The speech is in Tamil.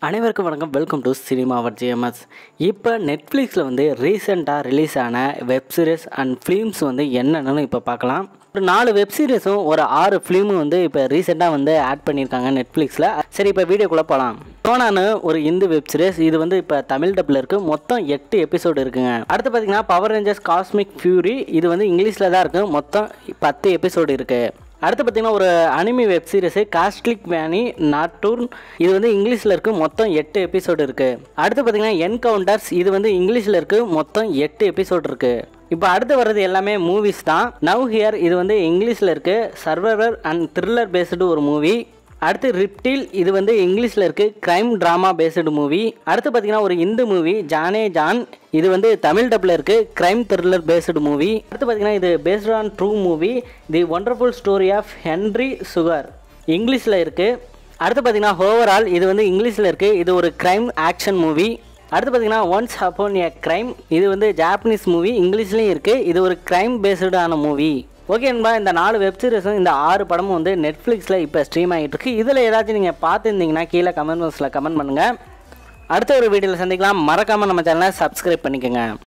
அனைவருக்கும் வணக்கம் வெல்கம் டு சினிமா அவர் ஜிஎம்எஸ் இப்போ நெட்ஃப்ளிக்ஸில் வந்து ரீசெண்டாக ரிலீஸ் ஆன வெப் சீரிஸ் அண்ட் ஃபிலிம்ஸ் வந்து என்னென்னு இப்போ பார்க்கலாம் ஒரு நாலு வெப் சீரிஸும் ஒரு ஆறு ஃபிலிமும் வந்து இப்போ ரீசெண்டாக வந்து ஆட் பண்ணியிருக்காங்க நெட்ஃப்ளிக்ஸில் சரி இப்போ வீடியோக்குள்ளே போகலாம் சோனானு ஒரு இந்து வெப் சீரிஸ் இது வந்து இப்போ தமிழ் டப்பில் இருக்குது மொத்தம் எட்டு எபிசோடு இருக்குங்க அடுத்து பார்த்தீங்கன்னா பவர் ரேஞ்சர்ஸ் காஸ்மிக் ஃபியூரி இது வந்து இங்கிலீஷில் தான் இருக்குது மொத்தம் பத்து எபிசோடு இருக்குது அடுத்து பார்த்தீங்கன்னா ஒரு அனிமி வெப் சீரிஸு காஸ்ட்லிக் வேனி நாட்டூர்ன் இது வந்து இங்கிலீஷில் இருக்குது மொத்தம் எட்டு எபிசோடு இருக்குது அடுத்து பார்த்தீங்கன்னா என்கவுண்டர்ஸ் இது வந்து இங்கிலீஷில் இருக்குது மொத்தம் எட்டு எபிசோடு இருக்குது இப்போ அடுத்து வர்றது எல்லாமே மூவிஸ் தான் நவ் ஹியர் இது வந்து இங்கிலீஷில் இருக்குது சர்வைவர் அண்ட் த்ரில்லர் பேஸ்டு ஒரு மூவி அடுத்து ரிப்டில் இது வந்து இங்கிலீஷில் இருக்குது க்ரைம் ட்ராமா பேஸ்டு மூவி அடுத்து பார்த்தீங்கன்னா ஒரு இந்து மூவி ஜானே ஜான் இது வந்து தமிழ் டப்பில் இருக்குது க்ரைம் த்ரில்லர் பேஸ்டு மூவி அடுத்து பார்த்தீங்கன்னா இது based on true movie the wonderful story of Henry Sugar இங்கிலீஷில் இருக்குது அடுத்து பார்த்தீங்கன்னா ஓவரால் இது வந்து இங்கிலீஷில் இருக்குது இது ஒரு க்ரைம் ஆக்ஷன் மூவி அடுத்து பார்த்தீங்கன்னா ஒன்ஸ் அப்பான் எ க்ரைம் இது வந்து ஜாப்பனீஸ் மூவி இங்கிலீஷ்லேயும் இருக்குது இது ஒரு க்ரைம் பேஸ்டான மூவி ஓகே நண்பா இந்த நாலு வெப் சீரிஸும் இந்த ஆறு படமும் வந்து நெட்ஃப்ளிக்ஸில் இப்போ ஸ்ட்ரீம் ஆகிட்டு இருக்கு இதில் ஏதாச்சும் நீங்கள் பார்த்துருந்தீங்கன்னா கீழே கமெண்ட் பாக்ஸில் கமெண்ட் பண்ணுங்கள் அடுத்த ஒரு வீடியோவில் சந்திக்கலாம் மறக்காமல் நம்ம சேனலை சப்ஸ்கிரைப் பண்ணிக்கோங்க